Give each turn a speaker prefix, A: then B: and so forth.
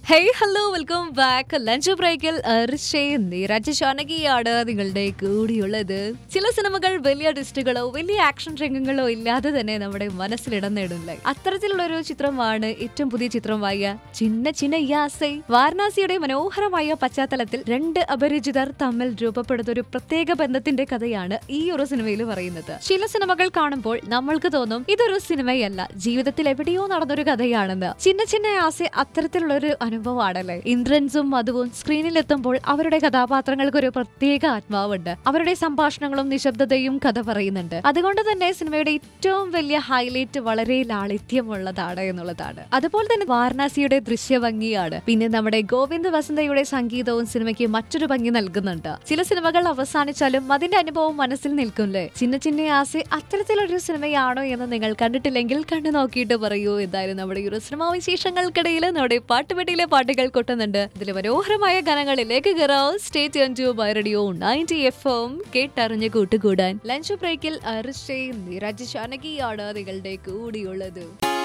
A: hey hello welcome back lunch ബ്രേക്കിൽ അർഷയും നീരജ് ഷാനകിയാണ് നിങ്ങളുടെ കൂടിയുള്ളത് ചില സിനിമകൾ വലിയ ടിസ്റ്റുകളോ വലിയ ആക്ഷൻ രംഗങ്ങളോ ഇല്ലാതെ തന്നെ നമ്മുടെ മനസ്സിലിടം നേടുന്നില്ലേ അത്തരത്തിലുള്ള ഒരു ചിത്രമാണ് ഏറ്റവും പുതിയ ചിത്രമായ ചിന്ന ചിന്ന യാസൈ വാരണാസിയുടെ മനോഹരമായ പശ്ചാത്തലത്തിൽ രണ്ട് അപരിചിതർ തമ്മിൽ രൂപപ്പെടുന്ന ഒരു പ്രത്യേക ബന്ധത്തിന്റെ കഥയാണ് ഈ ഒരു സിനിമയിൽ പറയുന്നത് ചില സിനിമകൾ കാണുമ്പോൾ നമ്മൾക്ക് തോന്നും ഇതൊരു സിനിമയല്ല ജീവിതത്തിൽ എവിടെയോ നടന്നൊരു കഥയാണെന്ന് ചിന്ന ചിന്ന ആസെ അത്തരത്തിലുള്ള ഒരു അനുഭവമാണല്ലേ ഇന്ദ്രൻസും മധുവും സ്ക്രീനിൽ എത്തുമ്പോൾ അവരുടെ കഥാപാത്രങ്ങൾക്ക് ഒരു പ്രത്യേക ആത്മാവുണ്ട് അവരുടെ സംഭാഷണങ്ങളും നിശബ്ദതയും കഥ പറയുന്നുണ്ട് അതുകൊണ്ട് തന്നെ സിനിമയുടെ ഏറ്റവും വലിയ ഹൈലൈറ്റ് വളരെ ലാളിത്യമുള്ളതാണ് എന്നുള്ളതാണ് അതുപോലെ തന്നെ വാരണാസിയുടെ ദൃശ്യഭംഗിയാണ് പിന്നെ നമ്മുടെ ഗോവിന്ദ് വസന്തയുടെ സംഗീതവും സിനിമയ്ക്ക് മറ്റൊരു ഭംഗി നൽകുന്നുണ്ട് ചില സിനിമകൾ അവസാനിച്ചാലും അതിന്റെ അനുഭവം മനസ്സിൽ നിൽക്കില്ലേ ചിന്ന ചിന്ന ആസെ അത്തരത്തിലൊരു സിനിമയാണോ എന്ന് നിങ്ങൾ കണ്ടിട്ടില്ലെങ്കിൽ കണ്ടു നോക്കിയിട്ട് പറയൂ എന്തായാലും നമ്മുടെ ഈ ഒരു സിനിമാ വിശേഷങ്ങൾക്കിടയിൽ നമ്മുടെ പാട്ടുപെട്ടിയിലെ പാട്ടുകൾ കൊട്ടുന്നുണ്ട് ഇതിൽ മനോഹരമായ ഗാനങ്ങളിലേക്ക് കയറാം സ്റ്റേറ്റ് ടു ബൈ റേഡിയോ നയൻറ്റി എഫ് എം കേട്ടറിഞ്ഞ് കൂട്ടുകൂടാൻ ലഞ്ച് ബ്രേക്കിൽ അർഷയും നിരജ് ഷാനകിയാണ് നിങ്ങളുടെ കൂടിയുള്ളത്